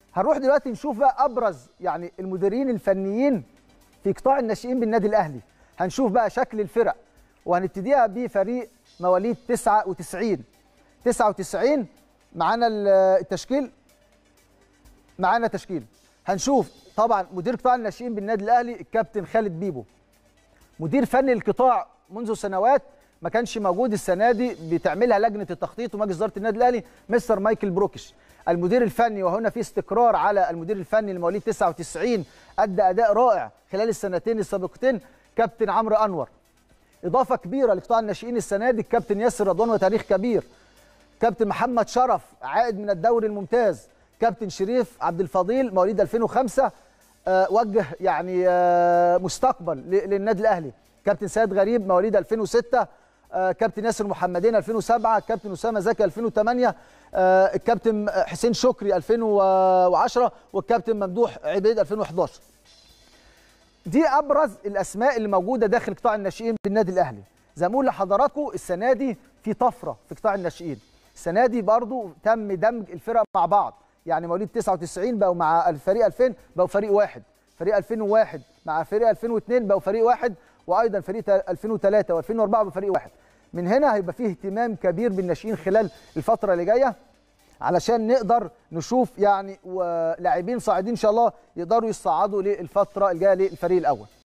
هنروح دلوقتي نشوف بقى ابرز يعني المديرين الفنيين في قطاع الناشئين بالنادي الاهلي هنشوف بقى شكل الفرق وهنبتديها بفريق مواليد 99 99 معانا التشكيل معانا تشكيل هنشوف طبعا مدير قطاع الناشئين بالنادي الاهلي الكابتن خالد بيبو مدير فني القطاع منذ سنوات ما كانش موجود السنه دي بتعملها لجنه التخطيط ومجلس اداره النادي الاهلي مستر مايكل بروكش المدير الفني وهنا في استقرار على المدير الفني لمواليد 99 ادى اداء رائع خلال السنتين السابقتين كابتن عمرو انور اضافه كبيره لقطاع الناشئين السنه دي الكابتن ياسر رضوان وتاريخ كبير كابتن محمد شرف عائد من الدوري الممتاز كابتن شريف عبد الفضيل مواليد 2005 أه وجه يعني أه مستقبل للنادي الاهلي كابتن سيد غريب مواليد 2006 أه كابتن ياسر محمدين 2007 كابتن اسامه زكي 2008 أه الكابتن حسين شكري 2010 والكابتن ممدوح عبيد 2011 دي ابرز الاسماء اللي موجوده داخل قطاع الناشئين بالنادي الاهلي زي ما بقول لحضراتكم السنه دي في طفره في قطاع الناشئين السنه دي برضو تم دمج الفرق مع بعض يعني مواليد 99 بقوا مع الفريق 2000 بقوا فريق واحد فريق 2001 مع فريق 2002 بقوا فريق واحد وايضا فريق 2003 و2004 بقوا فريق واحد من هنا هيبقى فيه اهتمام كبير بالناشئين خلال الفتره اللي جايه علشان نقدر نشوف يعني لاعبين صاعدين ان شاء الله يقدروا يصعدوا للفتره الجايه للفريق الاول